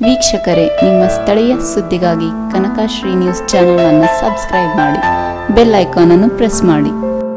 ವೀಕ್ಷಕರೇ ನಿಮ್ಮ ಸ್ಥಳೀಯ ಸುದ್ದಿಗಾಗಿ ಕನಕಶ್ರೀ ನ್ಯೂಸ್ ಚಾನೆಲ್ ಅನ್ನು ಸಬ್ಸ್ಕ್ರೈಬ್ ಮಾಡಿ ಬೆಲ್ ಐಕಾನ್ ಅನ್ನು ಪ್ರೆಸ್ ಮಾಡಿ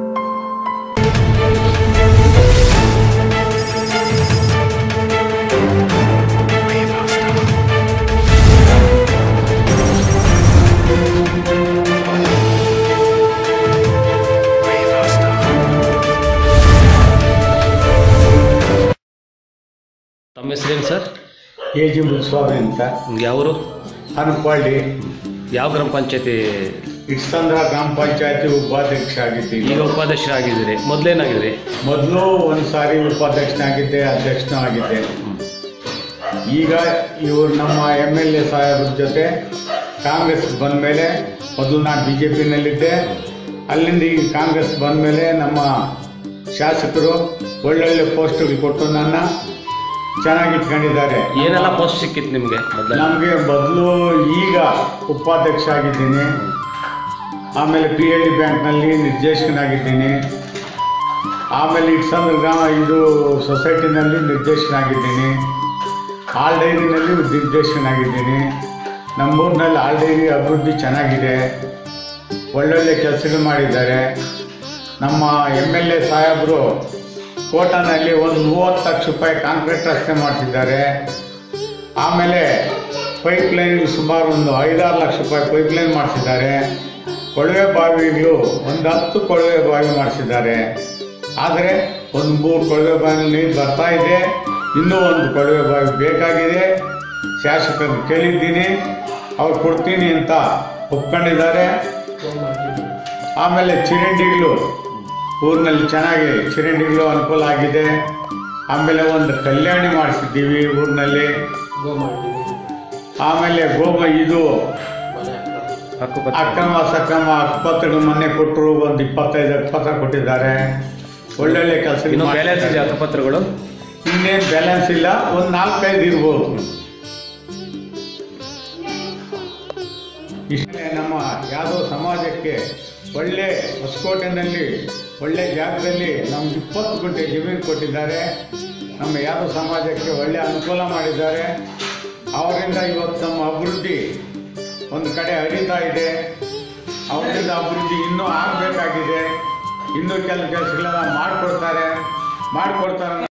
ತಮ್ಮ ಹೆಸರೇನು ಸರ್ ಎ ಜಿ ಮುನ್ಸ್ವಾಮಿ ಅಂತ ನಿಮ್ಗೆ ಯಾವರು ಹನಪಾಳ್ಳಿ ಯಾವ ಗ್ರಾಮ ಪಂಚಾಯತಿ ಇಟ್ಸಂದ್ರ ಗ್ರಾಮ ಪಂಚಾಯತಿ ಉಪಾಧ್ಯಕ್ಷ ಆಗಿದ್ದೀನಿ ಈಗ ಉಪಾಧ್ಯಕ್ಷರಾಗಿದ್ದೀರಿ ಮೊದಲೇನಾಗಿದ್ರಿ ಮೊದಲು ಒಂದು ಸಾರಿ ಉಪಾಧ್ಯಕ್ಷನಾಗಿದ್ದೆ ಅಧ್ಯಕ್ಷನೂ ಆಗಿದ್ದೆ ಈಗ ಇವರು ನಮ್ಮ ಎಮ್ ಎಲ್ ಎ ಸಾಹೇಬ್ರ ಜೊತೆ ಕಾಂಗ್ರೆಸ್ ಬಂದ ಮೇಲೆ ಮೊದಲು ನಾನು ಬಿ ಜೆ ಪಿನಲ್ಲಿದ್ದೆ ಅಲ್ಲಿಂದ ಈಗ ಕಾಂಗ್ರೆಸ್ ಬಂದ ಮೇಲೆ ನಮ್ಮ ಶಾಸಕರು ಒಳ್ಳೊಳ್ಳೆ ಪೋಸ್ಟ್ಗಳು ಕೊಟ್ಟು ನನ್ನ ಚೆನ್ನಾಗಿ ಇಟ್ಕೊಂಡಿದ್ದಾರೆ ಏನೆಲ್ಲ ಪೋಸ್ಟ್ ಸಿಕ್ಕಿತ್ತು ನಿಮಗೆ ಮೊದಲ ನಮಗೆ ಮೊದಲು ಈಗ ಉಪಾಧ್ಯಕ್ಷ ಆಗಿದ್ದೀನಿ ಆಮೇಲೆ ಪಿ ಎಲ್ ಡಿ ಬ್ಯಾಂಕ್ನಲ್ಲಿ ನಿರ್ದೇಶಕನಾಗಿದ್ದೀನಿ ಆಮೇಲೆ ಇಟ್ಸಂದ್ರ ಗ್ರಾಮ ಇದು ಸೊಸೈಟಿನಲ್ಲಿ ನಿರ್ದೇಶಕನಾಗಿದ್ದೀನಿ ಆಲ್ ಡೈರಿನಲ್ಲಿ ನಿರ್ದೇಶಕನಾಗಿದ್ದೀನಿ ನಮ್ಮೂರಿನಲ್ಲಿ ಆಲ್ ಡೈರಿ ಅಭಿವೃದ್ಧಿ ಚೆನ್ನಾಗಿದೆ ಒಳ್ಳೊಳ್ಳೆ ಕೆಲಸಗಳು ಮಾಡಿದ್ದಾರೆ ನಮ್ಮ ಎಮ್ ಎಲ್ ಎ ಸಾಹೇಬರು ಕೋಟನಲ್ಲಿ ಒಂದು ಮೂವತ್ತು ಲಕ್ಷ ರೂಪಾಯಿ ಕಾಂಕ್ರೀಟ್ ರಸ್ತೆ ಮಾಡಿಸಿದ್ದಾರೆ ಆಮೇಲೆ ಪೈಪ್ ಲೈನ್ ಸುಮಾರು ಒಂದು ಐದಾರು ಲಕ್ಷ ರೂಪಾಯಿ ಪೈಪ್ ಲೈನ್ ಮಾಡಿಸಿದ್ದಾರೆ ಕೊಳವೆ ಬಾವಿಗಳು ಒಂದು ಹತ್ತು ಕೊಳವೆ ಬಾವಿ ಮಾಡಿಸಿದ್ದಾರೆ ಆದರೆ ಒಂದು ಮೂರು ಕೊಳವೆ ಬಾವಿನಲ್ಲಿ ನೀರು ಬರ್ತಾ ಇದೆ ಇನ್ನೂ ಒಂದು ಕೊಳವೆ ಬಾವಿ ಬೇಕಾಗಿದೆ ಶಾಸಕರನ್ನು ಕೇಳಿದ್ದೀನಿ ಅವ್ರು ಕೊಡ್ತೀನಿ ಅಂತ ಒಪ್ಕೊಂಡಿದ್ದಾರೆ ಆಮೇಲೆ ಚರಂಡಿಗಳು ಊರಿನಲ್ಲಿ ಚೆನ್ನಾಗಿ ಚರಂಡಿಗಳು ಅನುಕೂಲ ಆಗಿದೆ ಆಮೇಲೆ ಒಂದು ಕಲ್ಯಾಣಿ ಮಾಡಿಸಿದ್ದೀವಿ ಊರಿನಲ್ಲಿ ಆಮೇಲೆ ಗೋಮ ಇದು ಹಕ್ಕುಪತ್ರ ಅಕ್ರಮ ಸಕ್ರಮ ಹಕ್ಕುಪತ್ರಗಳು ಮೊನ್ನೆ ಕೊಟ್ಟರು ಒಂದು ಇಪ್ಪತ್ತೈದು ಹಕ್ಕುಪತ್ರ ಕೊಟ್ಟಿದ್ದಾರೆ ಒಳ್ಳೊಳ್ಳೆ ಕೆಲಸ ಇನ್ನು ಬ್ಯಾಲೆನ್ಸ್ ಇದೆ ಹಕ್ಕುಪತ್ರಗಳು ಇನ್ನೇನು ಬ್ಯಾಲೆನ್ಸ್ ಇಲ್ಲ ಒಂದು ನಾಲ್ಕೈದು ಇರ್ಬೋದು ಇಷ್ಟೇ ನಮ್ಮ ಯಾವುದೋ ಸಮಾಜಕ್ಕೆ ಒಳ್ಳೆ ಹೊಸಕೋಟೆನಲ್ಲಿ ಒಳ್ಳೆ ಜಾಗದಲ್ಲಿ ನಮ್ಗೆ ಇಪ್ಪತ್ತು ಗುಂಟೆ ಜಮೀನು ಕೊಟ್ಟಿದ್ದಾರೆ ನಮ್ಮ ಯಾದವ ಸಮಾಜಕ್ಕೆ ಒಳ್ಳೆ ಅನುಕೂಲ ಮಾಡಿದ್ದಾರೆ ಅವರಿಂದ ಇವತ್ತು ನಮ್ಮ ಅಭಿವೃದ್ಧಿ ಒಂದು ಕಡೆ ಹರಿತಾ ಇದೆ ಅವರಿಂದ ಅಭಿವೃದ್ಧಿ ಇನ್ನೂ ಆಗಬೇಕಾಗಿದೆ ಇನ್ನೂ ಕೆಲವು ಕೆಲಸಗಳನ್ನ ಮಾಡಿಕೊಡ್ತಾರೆ ಮಾಡಿಕೊಡ್ತಾರೆ